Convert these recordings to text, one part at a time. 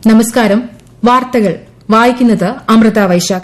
നമസ്കാരം വാർത്തകൾ വായിക്കുന്നത് അമൃത വൈശാഖ്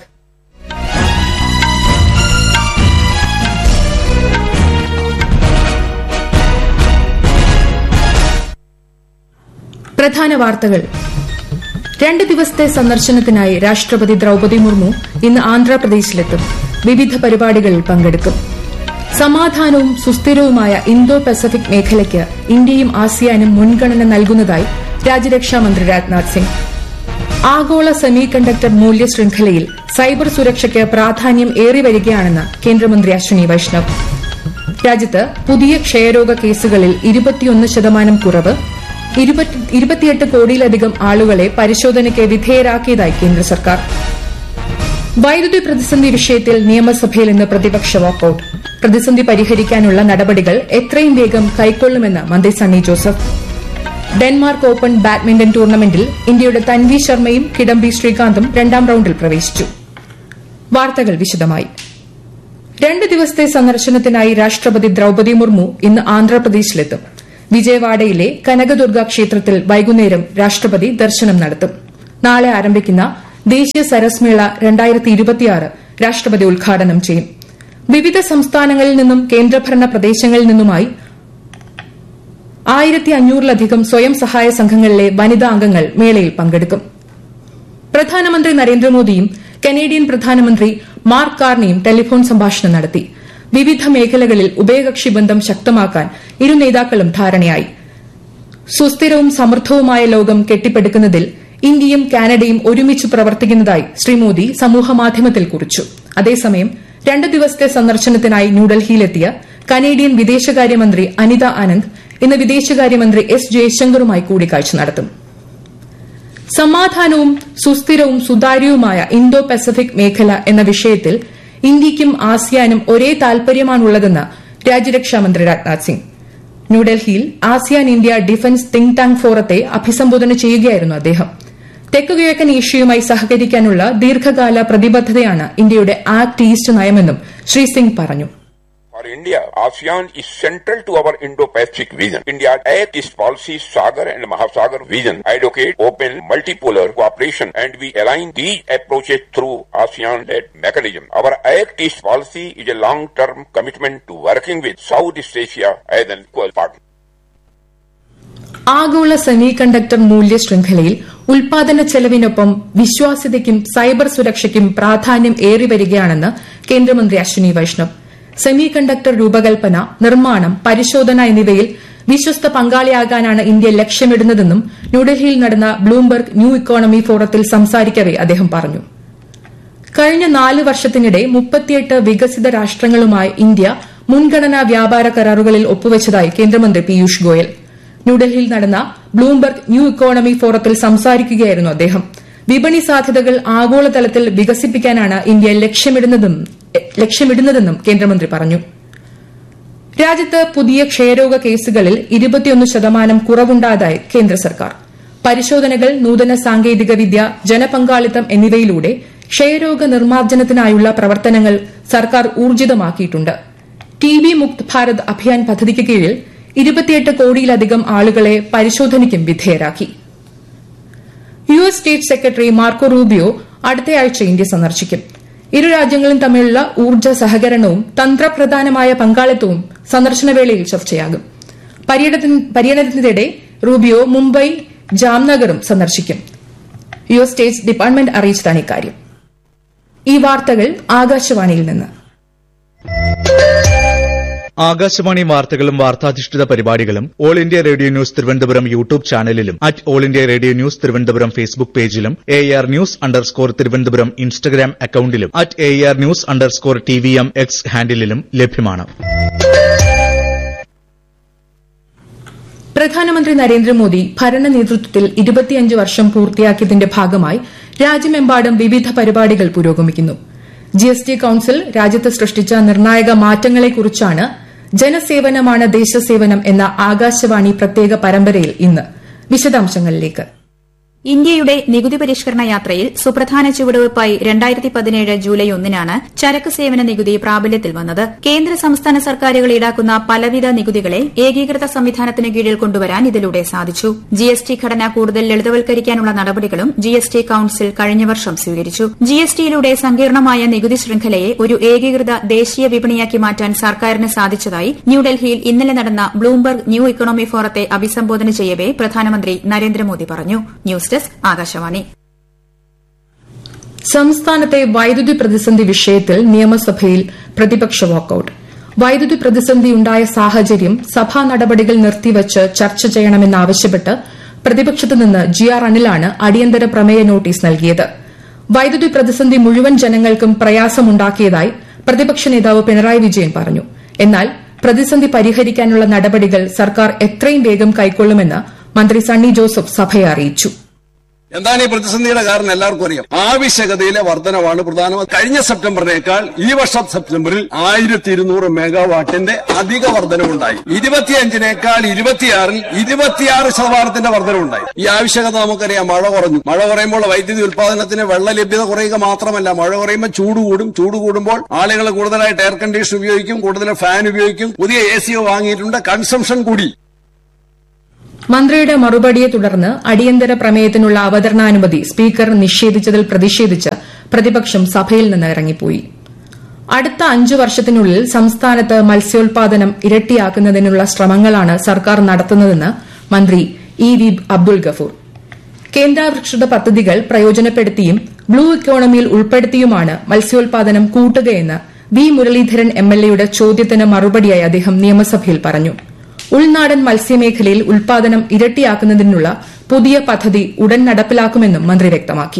പ്രധാന വാർത്തകൾ രണ്ട് ദിവസത്തെ സന്ദർശനത്തിനായി രാഷ്ട്രപതി ദ്രൌപദി മുർമു ഇന്ന് ആന്ധ്രാപ്രദേശിലെത്തും വിവിധ പരിപാടികളിൽ പങ്കെടുക്കും സമാധാനവും സുസ്ഥിരവുമായ ഇന്തോ പസഫിക് മേഖലയ്ക്ക് ഇന്ത്യയും ആസിയാനും മുൻഗണന നൽകുന്നതായി രാജ്യരക്ഷാമന്ത്രി രാജ്നാഥ് സിംഗ് ആഗോള സെമി കണ്ടക്ടർ മൂല്യ ശൃംഖലയിൽ സൈബർ സുരക്ഷയ്ക്ക് പ്രാധാന്യം ഏറിവരികയാണെന്ന് കേന്ദ്രമന്ത്രി അശ്വിനി വൈഷ്ണവ് രാജ്യത്ത് പുതിയ ക്ഷയരോഗ കേസുകളിൽ ഇരുപത്തിയൊന്ന് ശതമാനം കുറവ് ഇരുപത്തിയെട്ട് കോടിയിലധികം ആളുകളെ പരിശോധനയ്ക്ക് വിധേയരാക്കിയതായി കേന്ദ്ര സർക്കാർ വൈദ്യുതി പ്രതിസന്ധി വിഷയത്തിൽ നിയമസഭയിൽ ഇന്ന് പ്രതിപക്ഷ വാക്കൌട്ട് പ്രതിസന്ധി പരിഹരിക്കാനുള്ള നടപടികൾ എത്രയും വേഗം കൈക്കൊള്ളുമെന്ന് മന്ത്രി Sunny Joseph Denmark open badminton ടൂർണമെന്റിൽ ഇന്ത്യയുടെ തൻവി ശർമ്മയും കിഡംബി ശ്രീകാന്തും രണ്ടാം റൌണ്ടിൽ പ്രവേശിച്ചു വാർത്തകൾ വിശദമായി രണ്ട് ദിവസത്തെ സന്ദർശനത്തിനായി രാഷ്ട്രപതി ദ്രൌപദി മുർമു ഇന്ന് ആന്ധ്രാപ്രദേശിലെത്തും വിജയവാഡയിലെ കനകദുർഗ ക്ഷേത്രത്തിൽ വൈകുന്നേരം രാഷ്ട്രപതി ദർശനം നടത്തും നാളെ ആരംഭിക്കുന്ന ദേശീയ സരസ് മേള രാഷ്ട്രപതി ഉദ്ഘാടനം ചെയ്യും വിവിധ സംസ്ഥാനങ്ങളിൽ നിന്നും കേന്ദ്രഭരണ പ്രദേശങ്ങളിൽ നിന്നുമായി ആയിരത്തി അഞ്ഞൂറിലധികം സ്വയം സഹായ സംഘങ്ങളിലെ വനിതാ അംഗങ്ങൾ മേളയിൽ പങ്കെടുക്കും പ്രധാനമന്ത്രി നരേന്ദ്രമോദിയും കനേഡിയൻ പ്രധാനമന്ത്രി മാർക്ക് കാർണിയും ടെലിഫോൺ സംഭാഷണം നടത്തി വിവിധ മേഖലകളിൽ ഉഭയകക്ഷി ബന്ധം ശക്തമാക്കാൻ ഇരു നേതാക്കളും ധാരണയായി സുസ്ഥിരവും സമൃദ്ധവുമായ ലോകം കെട്ടിപ്പടുക്കുന്നതിൽ ഇന്ത്യയും കാനഡയും ഒരുമിച്ച് പ്രവർത്തിക്കുന്നതായി ശ്രീ മോദി സമൂഹമാധ്യമത്തിൽ കുറിച്ചു അതേസമയം രണ്ട് ദിവസത്തെ സന്ദർശനത്തിനായി ന്യൂഡൽഹിയിലെത്തിയ കനേഡിയൻ വിദേശകാര്യമന്ത്രി അനിത ആനന്ദ് ഇന്ന് വിദേശകാര്യമന്ത്രി എസ് ജയശങ്കറുമായി കൂടിക്കാഴ്ച നടത്തും സമാധാനവും സുസ്ഥിരവും സുതാര്യവുമായ ഇന്തോ പസഫിക് മേഖല എന്ന വിഷയത്തിൽ ഇന്ത്യയ്ക്കും ആസിയാനും ഒരേ താൽപര്യമാണുള്ളതെന്ന് രാജ്യരക്ഷാമന്ത്രി രാജ്നാഥ് സിംഗ് ന്യൂഡൽഹിയിൽ ASEAN India defence think tank ഫോറത്തെ അഭിസംബോധന ചെയ്യുകയായിരുന്നു അദ്ദേഹം തെക്കുകിഴക്കൻ ഏഷ്യയുമായി സഹകരിക്കാനുള്ള ദീർഘകാല പ്രതിബദ്ധതയാണ് ഇന്ത്യയുടെ ആക്ട് ഈസ്റ്റ് നയമെന്നും ശ്രീ സിംഗ് പറഞ്ഞു For India, ASEAN is central to our Indo-Pacific vision. India's Act East policy, Sagar and Mahasagar vision advocate open multipolar cooperation and we align these approaches through ASEAN-led mechanism. Our Act East policy is a long-term commitment to working with Southeast Asia as an equal partner. ആഗോള semiconductor മൂല്യ ശൃംഖലയിൽ ഉൽപാദന ചെലവിനൊപ്പം വിശ്വാസ്യതയ്ക്കും cyber സുരക്ഷയ്ക്കും പ്രാധാന്യം ഏറിവരികയാണെന്ന് കേന്ദ്രമന്ത്രി Ashwini Vaishnav semi conductor രൂപകൽപ്പന നിർമ്മാണം പരിശോധന എന്നിവയിൽ വിശ്വസ്ത പങ്കാളിയാകാനാണ് ഇന്ത്യ ലക്ഷ്യമിടുന്നതെന്നും ന്യൂഡൽഹിയിൽ നടന്ന ബ്ലൂംബർഗ് ന്യൂ ഇക്കോണമി ഫോറത്തിൽ സംസാരിക്കവെ അദ്ദേഹം പറഞ്ഞു കഴിഞ്ഞ നാല് വർഷത്തിനിടെ മുപ്പത്തിയെട്ട് വികസിത രാഷ്ട്രങ്ങളുമായി ഇന്ത്യ മുൻഗണനാ വ്യാപാര കരാറുകളിൽ ഒപ്പുവച്ചതായി കേന്ദ്രമന്ത്രി പീയൂഷ് ഗോയൽ ന്യൂഡൽഹിയിൽ നടന്ന ബ്ലൂംബർഗ് ന്യൂ ഇക്കോണമി ഫോറത്തിൽ സംസാരിക്കുകയായിരുന്നു അദ്ദേഹം വിപണി സാധ്യതകൾ ആഗോളതലത്തിൽ വികസിപ്പിക്കാനാണ് ഇന്ത്യ ലക്ഷ്യമിടുന്നതെന്നും കേന്ദ്രമന്ത്രി പറഞ്ഞു രാജ്യത്ത് പുതിയ ക്ഷയരോഗ കേസുകളിൽ ഇരുപത്തിയൊന്ന് ശതമാനം കുറവുണ്ടായതായി കേന്ദ്ര സർക്കാർ പരിശോധനകൾ നൂതന സാങ്കേതിക വിദ്യ ജനപങ്കാളിത്തം എന്നിവയിലൂടെ ക്ഷയരോഗ നിർമ്മാർജ്ജനത്തിനായുള്ള പ്രവർത്തനങ്ങൾ സർക്കാർ ഊർജിതമാക്കിയിട്ടുണ്ട് ടി ബി മുക്ത് ഭാരത് അഭിയാൻ പദ്ധതിക്ക് കീഴിൽ ഇരുപത്തിയെട്ട് കോടിയിലധികം ആളുകളെ പരിശോധനയ്ക്കും വിധേയരാക്കി U S state secretary Marco Rubio അടുത്തയാഴ്ച ഇന്ത്യ സന്ദർശിക്കും ഇരു രാജ്യങ്ങളും തമ്മിലുള്ള ഊർജ്ജ സഹകരണവും തന്ത്രപ്രധാനമായ പങ്കാളിത്തവും സന്ദർശനവേളയിൽ ചർച്ചയാകും പര്യടനത്തിനിടെ റൂബിയോ മുംബൈ ജാംനഗറും സന്ദർശിക്കും യു എസ് സ്റ്റേറ്റ് ഡിപ്പാർട്ട്മെന്റ് അറിയിച്ചതാണ് ഇക്കാര്യം ഈ വാർത്തകൾ ആകാശവാണിയിൽ നിന്ന് ആകാശവാണി വാർത്തകളും വാർത്താധിഷ്ഠിത പരിപാടികളും all India radio news Thiruvananthapuram YouTube ചാനലിലും at all India radio news Thiruvananthapuram Facebook പേജിലും A R news underscore Thiruvananthapuram Instagram അക്കൌണ്ടിലും at A R news underscore T V M X ഹാൻഡിലും ലഭ്യമാണ് പ്രധാനമന്ത്രി നരേന്ദ്രമോദി ഭരണ നേതൃത്വത്തിൽ ഇരുപത്തിയഞ്ച് വർഷം പൂർത്തിയാക്കിയതിന്റെ ഭാഗമായി രാജ്യമെമ്പാടും വിവിധ പരിപാടികൾ പുരോഗമിക്കുന്നു ജിഎസ്ടി കൌൺസിൽ രാജ്യത്ത് സൃഷ്ടിച്ച നിർണായക മാറ്റങ്ങളെക്കുറിച്ചാണ് ജനസേവനമാണ് ദേശസേവനം എന്ന ആകാശവാണി പ്രത്യേക പരമ്പരയിൽ ഇന്ന് വിശദാംശങ്ങളിലേക്ക് ഇന്ത്യയുടെ നികുതി പരിഷ്കരണ യാത്രയിൽ സുപ്രധാന ചുവടുവയ്പായി രണ്ടായിരത്തി പതിനേഴ് ജൂലൈ ഒന്നിനാണ് ചരക്ക് സേവന നികുതി പ്രാബല്യത്തിൽ വന്നത് കേന്ദ്ര സംസ്ഥാന സർക്കാരുകൾ ഈടാക്കുന്ന പലവിധ നികുതികളെ ഏകീകൃത സംവിധാനത്തിന് കീഴിൽ കൊണ്ടുവരാൻ ഇതിലൂടെ സാധിച്ചു ജിഎസ്ടി ഘടന കൂടുതൽ ലളിതവൽക്കരിക്കാനുള്ള നടപടികളും ജിഎസ്ടി കൌൺസിൽ കഴിഞ്ഞ വർഷം സ്വീകരിച്ചു ജിഎസ്ടിയിലൂടെ സങ്കീർണമായ നികുതി ശൃംഖലയെ ഒരു ഏകീകൃത ദേശീയ വിപണിയാക്കി മാറ്റാൻ സർക്കാരിന് സാധിച്ചതായി ന്യൂഡൽഹിയിൽ ഇന്നലെ നടന്ന ബ്ലൂംബർഗ് ന്യൂ ഇക്കണോമി ഫോറത്തെ അഭിസംബോധന ചെയ്യവെ പ്രധാനമന്ത്രി നരേന്ദ്രമോദി പറഞ്ഞു ന്യൂസ് ഡെസ്ക് ആകാശവാണി സംസ്ഥാനത്തെ വൈദ്യുതി പ്രതിസന്ധി വിഷയത്തിൽ നിയമസഭയിൽ പ്രതിപക്ഷ വാക്കൌട്ട് വൈദ്യുതി പ്രതിസന്ധിയുണ്ടായ സാഹചര്യം സഭാ നടപടികൾ നിർത്തിവച്ച് ചർച്ച ചെയ്യണമെന്നാവശ്യപ്പെട്ട് പ്രതിപക്ഷത്തു നിന്ന് ജി ആർ അനിലാണ് അടിയന്തര പ്രമേയ നോട്ടീസ് നൽകിയത് വൈദ്യുതി പ്രതിസന്ധി മുഴുവൻ ജനങ്ങൾക്കും പ്രയാസമുണ്ടാക്കിയതായി പ്രതിപക്ഷ നേതാവ് പിണറായി വിജയൻ പറഞ്ഞു എന്നാൽ പ്രതിസന്ധി പരിഹരിക്കാനുള്ള നടപടികൾ സർക്കാർ എത്രയും വേഗം കൈക്കൊള്ളുമെന്ന് മന്ത്രി സണ്ണി ജോസഫ് സഭയെ അറിയിച്ചു എന്താണ് ഈ പ്രതിസന്ധിയുടെ കാരണം എല്ലാവർക്കും അറിയാം ആവശ്യകതയിലെ വർധനവാണ് പ്രധാനമന്ത്രി കഴിഞ്ഞ സെപ്റ്റംബറിനേക്കാൾ ഈ വർഷം സെപ്റ്റംബറിൽ ആയിരത്തി ഇരുന്നൂറ് മെഗാവാട്ടിന്റെ അധിക വർധനവുണ്ടായി ഇരുപത്തിയഞ്ചിനേക്കാൾ ഇരുപത്തിയാറിൽ ഇരുപത്തിയാറ് ശതമാനത്തിന്റെ വർധനവുണ്ടായി ഈ ആവശ്യകത നമുക്കറിയാം മഴ കുറഞ്ഞു മഴ കുറയുമ്പോൾ വൈദ്യുതി ഉൽപാദനത്തിന് വെള്ള ലഭ്യത കുറയുക മാത്രമല്ല മഴ കുറയുമ്പോൾ ചൂട് കൂടും ചൂട് കൂടുമ്പോൾ ആളുകൾ കൂടുതലായിട്ട് എയർ കണ്ടീഷൻ ഉപയോഗിക്കും കൂടുതൽ ഫാൻ ഉപയോഗിക്കും പുതിയ എ സി വാങ്ങിയിട്ടുണ്ട് കൺസംഷൻ കൂടി മന്ത്രിയുടെ മറുപടിയെ തുടർന്ന് അടിയന്തര പ്രമേയത്തിനുള്ള അവതരണാനുമതി സ്പീക്കർ നിഷേധിച്ചതിൽ പ്രതിഷേധിച്ച് പ്രതിപക്ഷം സഭയിൽ നിന്ന് ഇറങ്ങിപ്പോയി അടുത്ത അഞ്ചു വർഷത്തിനുള്ളിൽ സംസ്ഥാനത്ത് മത്സ്യോൽപാദനം ഇരട്ടിയാക്കുന്നതിനുള്ള ശ്രമങ്ങളാണ് സർക്കാർ നടത്തുന്നതെന്ന് മന്ത്രി ഇ വി അബ്ദുൾ ഗഫൂർ കേന്ദ്രാവിഷ്കൃത പദ്ധതികൾ പ്രയോജനപ്പെടുത്തിയും ബ്ലൂ ഇക്കോണമിയിൽ ഉൾപ്പെടുത്തിയുമാണ് മത്സ്യോൽപാദനം കൂട്ടുകയെന്ന് വി മുരളീധരൻ എംഎൽഎയുടെ ചോദ്യത്തിന് മറുപടിയായി അദ്ദേഹം നിയമസഭയിൽ പറഞ്ഞു ഉൾനാടൻ മത്സ്യമേഖലയിൽ ഉൽപാദനം ഇരട്ടിയാക്കുന്നതിനുള്ള പുതിയ പദ്ധതി ഉടൻ നടപ്പിലാക്കുമെന്നും മന്ത്രി വ്യക്തമാക്കി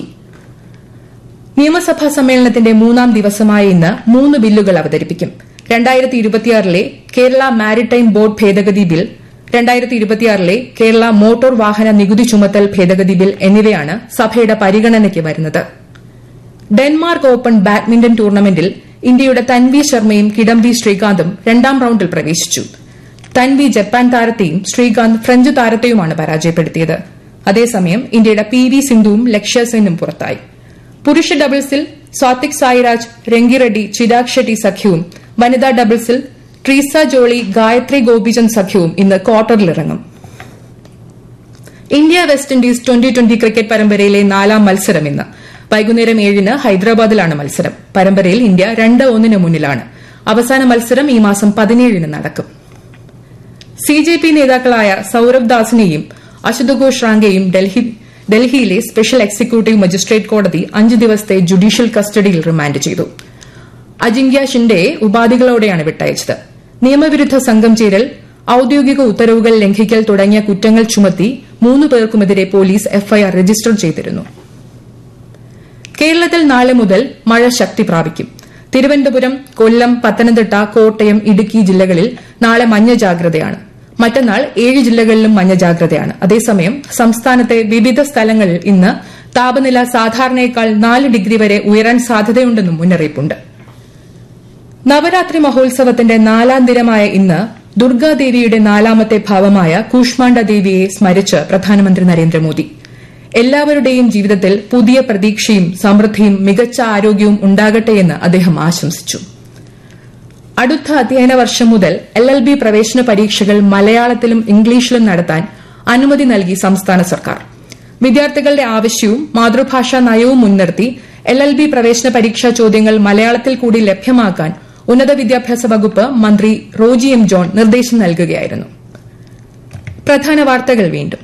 നിയമസഭാ സമ്മേളനത്തിന്റെ മൂന്നാം ദിവസമായ ഇന്ന് മൂന്ന് ബില്ലുകൾ അവതരിപ്പിക്കും രണ്ടായിരത്തി ഇരുപത്തിയാറിലെ കേരള മാരിടൈം ബോർഡ് ഭേദഗതി ബിൽ രണ്ടായിരത്തി ഇരുപത്തിയാറിലെ കേരള മോട്ടോർ വാഹന നികുതി ചുമത്തൽ ഭേദഗതി ബിൽ എന്നിവയാണ് സഭയുടെ പരിഗണനയ്ക്ക് വരുന്നത് ഡെൻമാർക്ക് ഓപ്പൺ ബാഡ്മിന്റൺ ടൂർണമെന്റിൽ ഇന്ത്യയുടെ തൻവി ശർമ്മയും കിഡംബി ശ്രീകാന്തും രണ്ടാം റൌണ്ടിൽ പ്രവേശിച്ചു തൻവി ജപ്പാൻ താരത്തെയും ശ്രീകാന്ത് ഫ്രഞ്ച് താരത്തെയുമാണ് പരാജയപ്പെടുത്തിയത് അതേസമയം ഇന്ത്യയുടെ പി വി സിന്ധുവും ലക്ഷ്യ സെന്നും പുറത്തായി പുരുഷ ഡബിൾസിൽ സ്വാതിക് സായിരാജ് രംഗിറെഡ്ഡി ചിരാഗ് ഷെട്ടി സഖ്യവും വനിതാ ഡബിൾസിൽ ട്രീസ ജോളി ഗായത്രി ഗോപിചന്ദ് സഖ്യവും ഇന്ന് ക്വാർട്ടറിലിറങ്ങും India West Indies twenty twenty cricket പരമ്പരയിലെ നാലാം മത്സരം ഇന്ന് വൈകുന്നേരം ഏഴിന് ഹൈദരാബാദിലാണ് മത്സരം പരമ്പരയിൽ ഇന്ത്യ രണ്ട് ഒന്നിന് മുന്നിലാണ് അവസാന മത്സരം ഈ മാസം പതിനേഴിന് നടക്കും സി ജെ പി നേതാക്കളായ സൌരവ് ദാസിനെയും അശുതോഘോഷ് റാങ്കെയും ഡൽഹി ഡൽഹിയിലെ സ്പെഷ്യൽ എക്സിക്യൂട്ടീവ് മജിസ്ട്രേറ്റ് കോടതി അഞ്ച് ദിവസത്തെ ജുഡീഷ്യൽ കസ്റ്റഡിയിൽ റിമാൻഡ് ചെയ്തു അജിങ്ക്യ ഷിൻഡെയെ ഉപാധികളോടെയാണ് വിട്ടയച്ചത് നിയമവിരുദ്ധ സംഘം ചേരൽ ഔദ്യോഗിക ഉത്തരവുകൾ ലംഘിക്കൽ തുടങ്ങിയ കുറ്റങ്ങൾ ചുമത്തി മൂന്ന് പേർക്കുമെതിരെ പോലീസ് എഫ്ഐആർ രജിസ്റ്റർ ചെയ്തിരുന്നു കേരളത്തിൽ നാളെ മുതൽ മഴ ശക്തി പ്രാപിക്കും തിരുവനന്തപുരം കൊല്ലം പത്തനംതിട്ട കോട്ടയം ഇടുക്കി ജില്ലകളിൽ നാളെ മഞ്ഞ ജാഗ്രതയാണ് മറ്റന്നാൾ ഏഴ് ജില്ലകളിലും മഞ്ഞ ജാഗ്രതയാണ് അതേസമയം സംസ്ഥാനത്തെ വിവിധ സ്ഥലങ്ങളിൽ ഇന്ന് താപനില സാധാരണയേക്കാൾ നാല് ഡിഗ്രി വരെ ഉയരാൻ സാധ്യതയുണ്ടെന്നും മുന്നറിയിപ്പുണ്ട് നവരാത്രി മഹോത്സവത്തിന്റെ നാലാം ദിനമായ ഇന്ന് ദുർഗാദേവിയുടെ നാലാമത്തെ ഭാവമായ കൂഷ്മാണ്ഡ ദേവിയെ സ്മരിച്ച് പ്രധാനമന്ത്രി നരേന്ദ്രമോദി എല്ലാവരുടെയും ജീവിതത്തിൽ പുതിയ പ്രതീക്ഷയും സമൃദ്ധിയും മികച്ച ആരോഗ്യവും ഉണ്ടാകട്ടെയെന്ന് അദ്ദേഹം ആശംസിച്ചു അടുത്ത അധ്യയന വർഷം മുതൽ എൽ എൽ ബി പ്രവേശന പരീക്ഷകൾ മലയാളത്തിലും ഇംഗ്ലീഷിലും നടത്താൻ അനുമതി നൽകി സംസ്ഥാന സർക്കാർ വിദ്യാർത്ഥികളുടെ ആവശ്യവും മാതൃഭാഷാ നയവും മുൻനിർത്തി എൽ എൽ ബി പ്രവേശന പരീക്ഷാ ചോദ്യങ്ങൾ മലയാളത്തിൽ കൂടി ലഭ്യമാക്കാൻ ഉന്നത വിദ്യാഭ്യാസ വകുപ്പ് മന്ത്രി റോജി എം ജോൺ നിർദ്ദേശം നൽകുകയായിരുന്നു പ്രധാന വാർത്തകൾ വീണ്ടും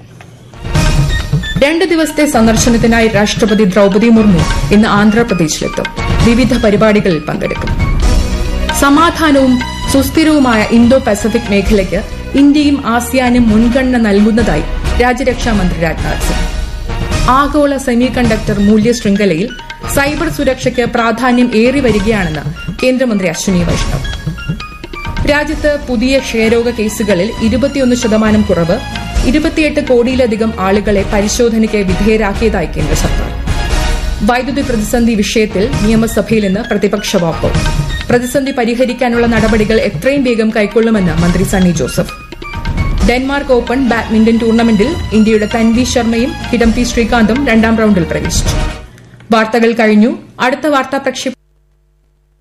രണ്ട് ദിവസത്തെ സന്ദർശനത്തിനായി രാഷ്ട്രപതി ദ്രൌപതി മുർമു ഇന്ന് ആന്ധ്രാപ്രദേശിലെത്തും വിവിധ പരിപാടികളിൽ പങ്കെടുക്കും സമാധാനവും സുസ്ഥിരവുമായ ഇന്തോ പസഫിക് മേഖലയ്ക്ക് ഇന്ത്യയും ആസിയാനും മുൻഗണന നൽകുന്നതായി രാജ്യരക്ഷാമന്ത്രി രാജ്നാഥ് സിംഗ് ആഗോള സെമി കണ്ടക്ടർ മൂല്യ ശൃംഖലയിൽ സൈബർ സുരക്ഷയ്ക്ക് പ്രാധാന്യം ഏറി വരികയാണെന്ന് കേന്ദ്രമന്ത്രി അശ്വിനി വൈഷ്ണവ് രാജ്യത്ത് പുതിയ ക്ഷയരോഗ കേസുകളിൽ ഇരുപത്തിയൊന്ന് ശതമാനം കുറവ് ഇരുപത്തിയെട്ട് കോടിയിലധികം ആളുകളെ പരിശോധനയ്ക്ക് വിധേയരാക്കിയതായി കേന്ദ്ര സർക്കാർ വൈദ്യുതി പ്രതിസന്ധി വിഷയത്തിൽ നിയമസഭയിൽ ഇന്ന് പ്രതിപക്ഷ വാക്കൌട്ട് പ്രതിസന്ധി പരിഹരിക്കാനുള്ള നടപടികൾ എത്രയും വേഗം കൈക്കൊള്ളുമെന്ന് മന്ത്രി Sunny Joseph Denmark open badminton ടൂർണമെന്റിൽ ഇന്ത്യയുടെ തൻവി ശർമ്മയും കിഡംപി ശ്രീകാന്തും രണ്ടാം റൌണ്ടിൽ പ്രവേശിച്ചു വാർത്തകൾ കഴിഞ്ഞു അടുത്ത വാർത്താ പ്രക്ഷേപണം